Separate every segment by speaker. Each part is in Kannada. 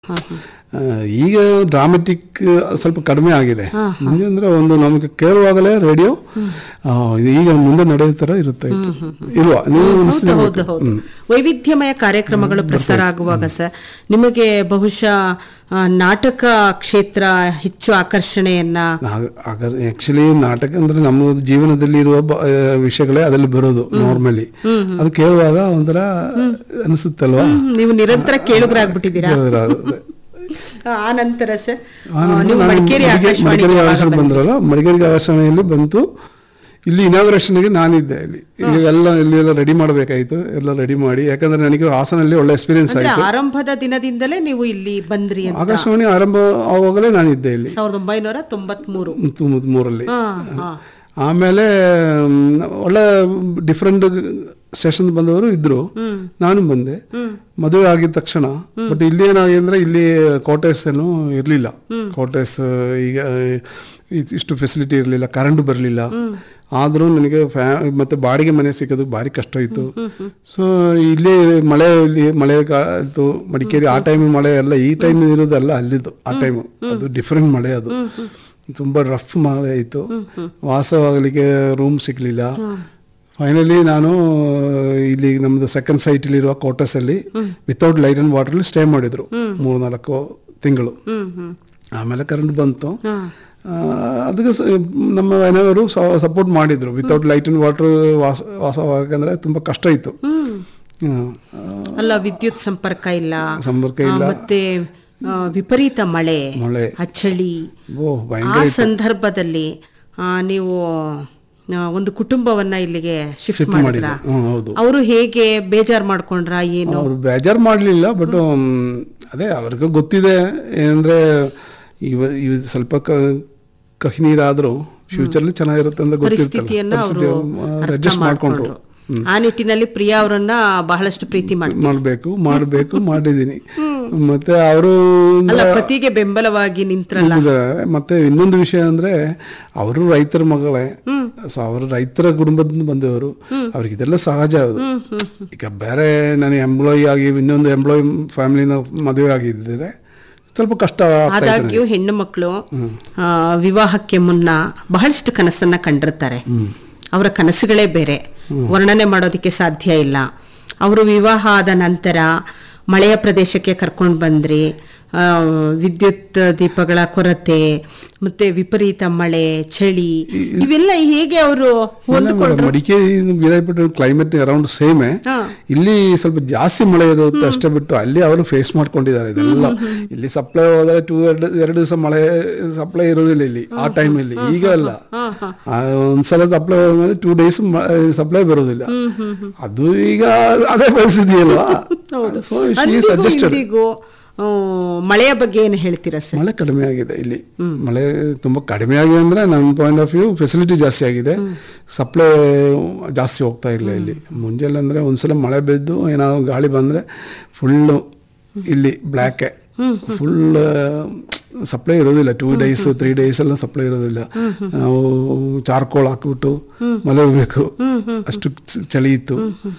Speaker 1: ಆ, ಈಗ ಡ್ರಾಮೆಟಿಕ್ ಸ್ವಲ್ಪ ಕಡಿಮೆ ಆಗಿದೆ ಮುಂದೆ ಅಂದ್ರೆ ಒಂದು ನಮಗೆ ಕೇಳುವಾಗಲೇ ರೇಡಿಯೋ ಈಗ ಮುಂದೆ ನಡೆಯೋ ತರ ಇರುತ್ತೆ ಇದು. ಇಲ್ವಾ ನೀವು
Speaker 2: ಹೌದು
Speaker 1: ಅನಿಸ್ತಿದೆ
Speaker 2: ಹೌದು ಹೌದು ವೈವಿಧ್ಯಮಯ ಕಾರ್ಯಕ್ರಮಗಳು ಪ್ರಸಾರ ಆಗುವಾಗ ಸರ್ ನಿಮಗೆ ಬಹುಶಃ ಆ, ನಾಟಕ ಕ್ಷೇತ್ರ ಹೆಚ್ಚು ಆಕರ್ಷಣೆಯನ್ನ
Speaker 1: ಆಕ್ಚುಲಿ ನಾಟಕ ಅಂದ್ರೆ ನಮ್ಮ ಜೀವನದಲ್ಲಿ ಇರುವ ಬ- ಆ, ವಿಷಯಗಳೇ ಅದ್ರಲ್ಲಿ ಬರೋದು ನಾರ್ಮಲಿ ಅದು ಕೇಳುವಾಗ ಒಂಥರ ಅನಿಸುತ್ತಲ್ವಾ
Speaker 2: ಹ್ಮ್, ನೀವು ನಿರಂತರ ಕೇಳುಗರಾಗ್ಬಿಟ್ಟಿದ್ದೀರಾ
Speaker 1: ಕೇಳಿದ್ರೆ
Speaker 2: ಆ ನಂತರ ಸರ್
Speaker 1: ಆ,
Speaker 2: ಆ,
Speaker 1: ನಂತರ
Speaker 2: ನೀವು
Speaker 1: ನಾನು
Speaker 2: ಮಡಿಕೇರಿ
Speaker 1: ಮಡಿಕೇರಿ-
Speaker 2: ಆಕಾಶವಾಣಿಗೆ
Speaker 1: ಮಡಿಕೇರಿ
Speaker 2: ಯಾವಾಗ
Speaker 1: ಆಕಾಶವಾಣಿ
Speaker 2: ಬಂದ್ರಿ?
Speaker 1: ಬಂದ್ರಲ್ಲ ಮಡಿಕೇರಿ ಆಕಾಶವಾಣಿಯಲ್ಲಿ ಬಂತು ಇಲ್ಲಿ ಇನಾಗ್ರೇಷನ್ಗೆ ನಾನಿದ್ದೆ ಇಲ್ಲಿ ಈಗ ಎಲ್ಲ ಇಲ್ಲಿ ಎಲ್ಲ ರೆಡಿ ಮಾಡಬೇಕಾಯ್ತು ಎಲ್ಲ ರೆಡಿ ಮಾಡಿ ಯಾಕಂದ್ರೆ ನನಗೆ ಹಾಸನಲ್ಲಿ ಒಳ್ಳೆ ಎಕ್ಸ್ಪೀರಿಯನ್ಸ್
Speaker 2: ಅಂದ್ರೆ
Speaker 1: ಆಯ್ತು
Speaker 2: ಆರಂಭದ ದಿನದಿಂದಲೇ ನೀವು ಇಲ್ಲಿ ಬಂದ್ರಿ ಅಂತ
Speaker 1: ಆಕಾಶವಾಣಿ ಆರಂಭ ಆವಾಗಲೇ ನಾನಿದ್ದೆ ಇಲ್ಲಿ
Speaker 2: ಸಾವಿರದ ಒಂಬೈನೂರ ತೊಂಬತ್ಮೂರು
Speaker 1: ಮೂವತ್ತ್ ಮೂರಲ್ಲಿ
Speaker 2: ಹಾ ಹಾ
Speaker 1: ಆಮೇಲೆ ಮ್, ಒಳ್ಳೆ ಡಿಫ್ರೆಂಟ್ ಸೆಷನ್ ಬಂದವರು ಇದ್ರು ನಾನು ಬಂದೆ ಮದುವೆ ಆಗಿದ ತಕ್ಷಣ ಬಟ್ ಇಲ್ಲಿ ಏನಾಗಿದೆ ಅಂದ್ರೆ ಇಲ್ಲಿ ಕ್ವಾರ್ಟರ್ಸ್ ಏನು ಇರಲಿಲ್ಲ ಕ್ವಾರ್ಟರ್ಸ್ ಈಗ ಇ- ಇಷ್ಟು ಫೆಸಿಲಿಟಿ ಇರಲಿಲ್ಲ ಕರೆಂಟ್ ಬರಲಿಲ್ಲ ಆದರೂ ನನಗೆ ಫ್ಯಾ ಮತ್ತೆ ಬಾಡಿಗೆ ಮನೆ ಸಿಗೋದು ಭಾರಿ ಕಷ್ಟ ಇತ್ತು ಸೊ ಇಲ್ಲಿ ಮಳೆ ಇಲ್ಲಿ ಮಳೆ ಇತ್ತು ಮಡಿಕೇರಿ ಆ ಟೈಮ್ ಮಳೆ ಎಲ್ಲ ಈ ಟೈಮ್ ಇರೋದಲ್ಲ ಅಲ್ಲಿದ್ದು ಆ ಟೈಮ್ ಅದು ಡಿಫ್ರೆಂಟ್ ಮಳೆ ಅದು ತುಂಬಾ ರಫ್ ಮಳೆ ಆಯಿತು ವಾಸವಾಗಲಿಕ್ಕೆ ರೂಮ್ ಸಿಗ್ಲಿಲ್ಲ ಫೈನಲಿ ನಾನು ಇಲ್ಲಿ ನಮ್ದು ಸೆಕೆಂಡ್ ಸೈಟಲ್ಲಿರುವ ಕ್ವಾರ್ಟರ್ಸಲ್ಲಿ without light and water stay ಮಾಡಿದ್ರು ಮೂರು ನಾಲ್ಕು ತಿಂಗಳು
Speaker 2: ಹ್ಮ್ ಹ್ಮ್
Speaker 1: ಆಮೇಲೆ ಕರೆಂಟ್ ಬಂತು
Speaker 2: ಹಾ
Speaker 1: ಆ, ಅದಕ್ಕೆ ಸ- ನಮ್ಮ ಮನೆಯವರು ಸಪೋರ್ಟ್ ಮಾಡಿದ್ರು ವಿತೌಟ್ ಲೈಟ್ ಅಂಡ್ ವಾಟರ್ ವಾಸ ವಾಸವಾಗಂದ್ರೆ ತುಂಬಾ ಕಷ್ಟ ಇತ್ತು
Speaker 2: ಹ್ಮ್
Speaker 1: ಹ್ಮ್. ಆ,
Speaker 2: ಅಲ್ಲ ವಿದ್ಯುತ್ ಸಂಪರ್ಕ ಇಲ್ಲ
Speaker 1: ಸಂಪರ್ಕ
Speaker 2: ಆ,
Speaker 1: ಇಲ್ಲ
Speaker 2: ಮತ್ತೆ ಆ, ವಿಪರೀತ ಮಳೆ
Speaker 1: ಮಳೆ
Speaker 2: ಆ ಚಳಿ
Speaker 1: ಓ
Speaker 2: ಆ
Speaker 1: ಭಯಂಕರ
Speaker 2: ಸಂದರ್ಭದಲ್ಲಿ ಆ, ನೀವು ಆ, ಒಂದು ಕುಟುಂಬವನ್ನ ಇಲ್ಲಿಗೆ ಶಿಫ್ಟ್
Speaker 1: ಶಿಫ್ಟ್
Speaker 2: ಮಾಡಿದ್ರ
Speaker 1: ಮಾಡಿದ್ರು ಹ್ಮ್, ಹೌದು
Speaker 2: ಅವರು ಹೇಗೆ ಬೇಜಾರ್ ಮಾಡ್ಕೊಂಡ್ರ ಏನು
Speaker 1: ಅವ್ರು ಬೇಜಾರು ಮಾಡಲಿಲ್ಲ ಬಟ್ ಅದೇ ಅವ್ರಿಗೆ ಗೊತ್ತಿದೆ ಏನಂದ್ರೆ ಇವ ಇವ್ ಸ್ವಲ್ಪ ಕ ಕಹಿ ನೀರಾದರೂ ಫ್ಯೂಚರ್ಲಿ ಚೆನ್ನಾಗಿರುತ್ತೆ ಅಂತ
Speaker 2: ಪರಿಸ್ಥಿತಿಯನ್ನ ಅವರು
Speaker 1: ಗೊತ್ತಿರ್ತಲ್ಲ ಅಡ್ಜಸ್ಟ್ ಮಾಡ್ಕೊಂಡ್ರು
Speaker 2: ಆ ನಿಟ್ಟಿನಲ್ಲಿ ಪ್ರಿಯಾ ಅವರನ್ನ ಬಹಳಷ್ಟು ಪ್ರೀತಿ ಮಾಡಿ
Speaker 1: ಮಾಡಬೇಕು ಮಾಡಬೇಕು ಮಾಡಿದ್ದೀನಿ ಮತ್ತೆ ಅವರು
Speaker 2: ಅಲ್ಲ ಪತಿಗೆ ಬೆಂಬಲವಾಗಿ ನಿಂತ್ರಲ್ಲ
Speaker 1: ಮತ್ತೆ ಇನ್ನೊಂದು ವಿಷಯ ಅಂದ್ರೆ ಅವರು ರೈತರ ಮಗಳೇ ಸೊ ಅವರು ರೈತರ ಕುಟುಂಬದಿಂದ ಬಂದವರು ಅವ್ರಿಗೆ ಇದೆಲ್ಲ ಸಹಜ ಅದು ಈಗ ಬೇರೆ ನಾನು ಎಂಪ್ಲಾಯಿ ಆಗಿ ಇನ್ನೊಂದು ಎಂಪ್ಲಾಯಿ ಫ್ಯಾಮಿಲಿನ ಮದುವೆ ಆಗಿದ್ದರೆ ಸ್ವಲ್ಪ ಕಷ್ಟ ಆಗ್ತಾ ಇದೆ
Speaker 2: ಆದಾಗ್ಯೂ ಹೆಣ್ಣು ಮಕ್ಕಳು ಆ, ವಿವಾಹಕ್ಕೆ ಮುನ್ನ ಬಹಳಷ್ಟು ಕನಸನ್ನ ಕಂಡಿರ್ತಾರೆ ಅವರ ಕನಸುಗಳೇ ಬೇರೆ ವರ್ಣನೆ ಮಾಡೋದಕ್ಕೆ ಸಾಧ್ಯ ಇಲ್ಲ ಅವರು ವಿವಾಹ ಆದ ನಂತರ ಮಳೆಯ ಪ್ರದೇಶಕ್ಕೆ ಕರ್ಕೊಂಡು ಬಂದ್ರಿ ಆ, ವಿದ್ಯುತ್ ದೀಪಗಳ ಕೊರತೆ ಮತ್ತೆ ವಿಪರೀತ ಮಳೆ ಚಳಿ ಇವೆಲ್ಲ ಹೇಗೆ ಅವರು
Speaker 1: ಇಲ್ಲ madam, Madikeri Virajpet climate around ಸೇಮೇ
Speaker 2: ಹಾ.
Speaker 1: ಇಲ್ಲಿ ಸ್ವಲ್ಪ ಜಾಸ್ತಿ ಮಳೆ ಇರುತ್ತೆ ಅಷ್ಟೇ ಬಿಟ್ಟು ಅಲ್ಲಿ ಅವರು ಫೇಸ್ ಮಾಡ್ಕೊಂಡಿದ್ದಾರೆ ಇದೆಲ್ಲ ಇಲ್ಲಿ ಸಪ್ಲೈ ಹೋದ್ರೆ ಟೂ ಎರಡು ಎರಡು ದಿವಸ ಮಳೆ ಸಪ್ಲೈ ಇರೋದಿಲ್ಲ ಇಲ್ಲಿ ಆ ಟೈಮಲ್ಲಿ ಈಗ ಅಲ್ಲ ಆ, ಒಂದ್ಸಲ ಸಪ್ಲೈ ಹೋದ್ಮೇಲೆ ಟೂ ಡೇಸ್ ಸಪ್ಲೈ ಬರೋದಿಲ್ಲ ಅದು ಈಗ ಅದೇ ಪರಿಸ್ಥಿತಿ ಅಲ್ವಾ ಸೊ
Speaker 2: ಅಂದಿಗೂ
Speaker 1: ಸಜೆಸ್ಟೆಡ್
Speaker 2: ಇಂದಿಗೂ ಆ, ಮಳೆಯ ಬಗ್ಗೆ ಏನು ಹೇಳ್ತೀರಾ ಸರ್
Speaker 1: ಮಳೆ ಕಡಿಮೆ ಆಗಿದೆ ಇಲ್ಲಿ ಮಳೆ ತುಂಬಾ ಕಡಿಮೆ ಆಗಿದೆ ಅಂದ್ರೆ ನನ್ನ ಪಾಯಿಂಟ್ ಆಫ್ ವ್ಯೂ ಫೆಸಿಲಿಟಿ ಜಾಸ್ತಿ ಆಗಿದೆ ಸಪ್ಲೈ ಜಾಸ್ತಿ ಹೋಗ್ತಾ ಇಲ್ಲ ಇಲ್ಲಿ ಮುಂಜಾನೆ ಅಂದ್ರೆ ಒಂದ್ಸಲ ಮಳೆ ಬಿದ್ದು ಏನಾದ್ರು ಗಾಳಿ ಬಂದ್ರೆ ಫುಲ್ಲು ಇಲ್ಲಿ ಬ್ಲ್ಯಾಕೆ ಫುಲ್ ಸಪ್ಲೈ ಇರೋದಿಲ್ಲ ಟೂ ಡೇಸ್ ತ್ರೀ ಡೇಸ್ ಎಲ್ಲ ಸಪ್ಲೈ ಇರೋದಿಲ್ಲ ನಾವು ಚಾರ್ಕೋಲ್ ಹಾಕ್ಬಿಟ್ಟು ಮಲಗಬೇಕು ಅಷ್ಟು ಚ- ಚಳಿ ಇತ್ತು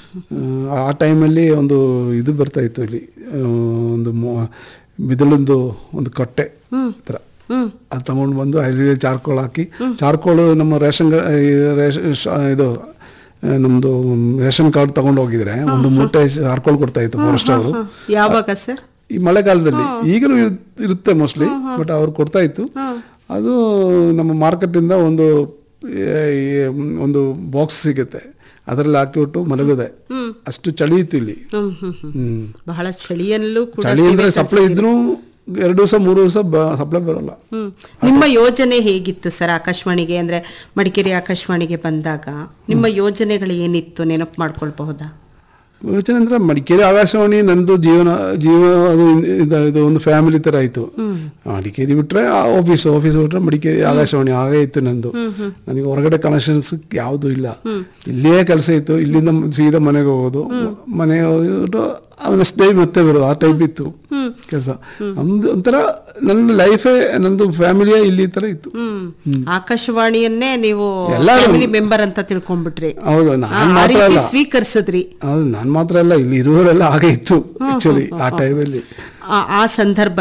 Speaker 1: ಆ, ಆ ಟೈಮಲ್ಲಿ ಒಂದು ಇದು ಬರ್ತಾ ಇತ್ತು ಇಲ್ಲಿ ಆ, ಒಂದು ಮೊ- ಬಿದಿಲೊಂದು ಒಂದು ಕಟ್ಟೆ ಥರ ಅದು ತಗೊಂಡು ಬಂದು ಅಲ್ಲಿ ಚಾರ್ಕೋಲ್ ಹಾಕಿ ಚಾರ್ಕೋಲ್ ನಮ್ಮ ರೇಷನ್ ಗ- ಈ ರೇಷನ್ ಶ- ಇದು ಆ, ನಮ್ದು ರೇಷನ್ ಕಾರ್ಡ್ ತಗೊಂಡು ಹೋಗಿದ್ರೆ ಒಂದು ಮೂಟೆ ಚಾರ್ಕೋಲ್ ಕೊಡ್ತಾ ಇತ್ತು ಫಾರೆಸ್ಟ್ ಅವರು
Speaker 2: ಯಾವಾಗ ಸರ್
Speaker 1: ಈ ಮಳೆಗಾಲದಲ್ಲಿ ಈಗಲೂ ಇರ್- ಇರುತ್ತೆ ಮೋಸ್ಟ್ಲಿ ಬಟ್ ಅವ್ರು ಕೊಡ್ತಾ ಇತ್ತು ಅದು ನಮ್ಮ ಮಾರ್ಕೆಟಿಂದ ಒಂದು ಏ, ಈ, ಒಂದು ಬಾಕ್ಸ್ ಸಿಗುತ್ತೆ ಅದರಲ್ಲಿ ಹಾಕಿಬಿಟ್ಟು ಮಲಗಿದೆ ಅಷ್ಟು ಚಳಿ ಇತ್ತು ಇಲ್ಲಿ
Speaker 2: ಹ್ಮ್ ಹ್ಮ್ ಹ್ಮ್.
Speaker 1: ಹ್ಮ್
Speaker 2: ಬಹಳ ಚಳಿಯಲ್ಲೂ ಕೂಡ
Speaker 1: ಚಳಿ ಅಂದ್ರೆ
Speaker 2: ಸೇವೆ
Speaker 1: ಸಪ್ಲೈ ಇದ್ರೂ ಎರಡು ದಿವಸ ಮೂರು ದಿವಸ ಸಪ್ಲೈ ಬರಲ್ಲ
Speaker 2: ಹ್ಮ್. ನಿಮ್ಮ ಯೋಜನೆ ಹೇಗಿತ್ತು ಸರ್ ಆಕಾಶವಾಣಿಗೆ ಅಂದ್ರೆ ಮಡಿಕೇರಿ ಆಕಾಶವಾಣಿಗೆ ಬಂದಾಗ ನಿಮ್ಮ ಯೋಜನೆಗಳು ಏನಿತ್ತು ನೆನಪು ಮಾಡ್ಕೊಳ್ಬಹುದಾ
Speaker 1: ಯೋಚನೆ ಅಂದ್ರೆ ಮಡಿಕೇರಿ ಆಕಾಶವಾಣಿ ನಂದು ಜೀವನ ಜೀವ ಅದು ಇದು ಇದು ಒಂದು ಫ್ಯಾಮಿಲಿ ತರ ಆಯ್ತು ಮಡಿಕೇರಿ ಬಿಟ್ರೆ ಆಫೀಸ್ ಆಫೀಸ್ ಬಿಟ್ರೆ ಮಡಿಕೇರಿ ಆಕಾಶವಾಣಿ ಹಾಗೆ ಇತ್ತು ನಂದು ನನಗೆ ಹೊರಗಡೆ ಕನೆಕ್ಷನ್ಸ್ ಯಾವುದು ಇಲ್ಲ ಇಲ್ಲಿಯೇ ಕೆಲಸ ಇತ್ತು ಇಲ್ಲಿಂದ ಸೀದಾ ಮನೆಗೆ ಹೋಗೋದು ಮನೆಗೆ ಹೋಗ್ಬಿಟ್ಟು ನೆಕ್ಸ್ಟ್ ಡೇ ಮತ್ತೆ ಬರೋದು ಆ ಟೈಪ್ ಇತ್ತು ಕೆಲಸ ನಮ್ದು ಒಂಥರ ನನ್ನ ಲೈಫೇ ನಂದು ಫ್ಯಾಮಿಲಿಯೇ ಇಲ್ಲಿ ತರ ಇತ್ತು
Speaker 2: ಹ್ಮ್ ಆಕಾಶವಾಣಿಯನ್ನೇ ನೀವು
Speaker 1: ಎಲ್ಲರೂ-
Speaker 2: ಫ್ಯಾಮಿಲಿ ಮೆಂಬರ್ ಅಂತ ತಿಳ್ಕೊಂಡ್ಬಿಟ್ರಿ
Speaker 1: ಹೌದು
Speaker 2: ಆ,
Speaker 1: ನಾನು
Speaker 2: ಆ
Speaker 1: ಮಾತ್ರ
Speaker 2: ರೀತಿ
Speaker 1: ಅಲ್ಲ
Speaker 2: ಸ್ವೀಕರಿಸಿದ್ರಿ
Speaker 1: ಹೌದು ನಾನು ಮಾತ್ರ ಅಲ್ಲ ಇಲ್ಲಿ ಇರುವವರೆಲ್ಲ ಹಾಗೆ ಇತ್ತು ಆಕ್ಚುಲಿ ಆ ಟೈಮಲ್ಲಿ
Speaker 2: ಆ- ಆ ಸಂದರ್ಭ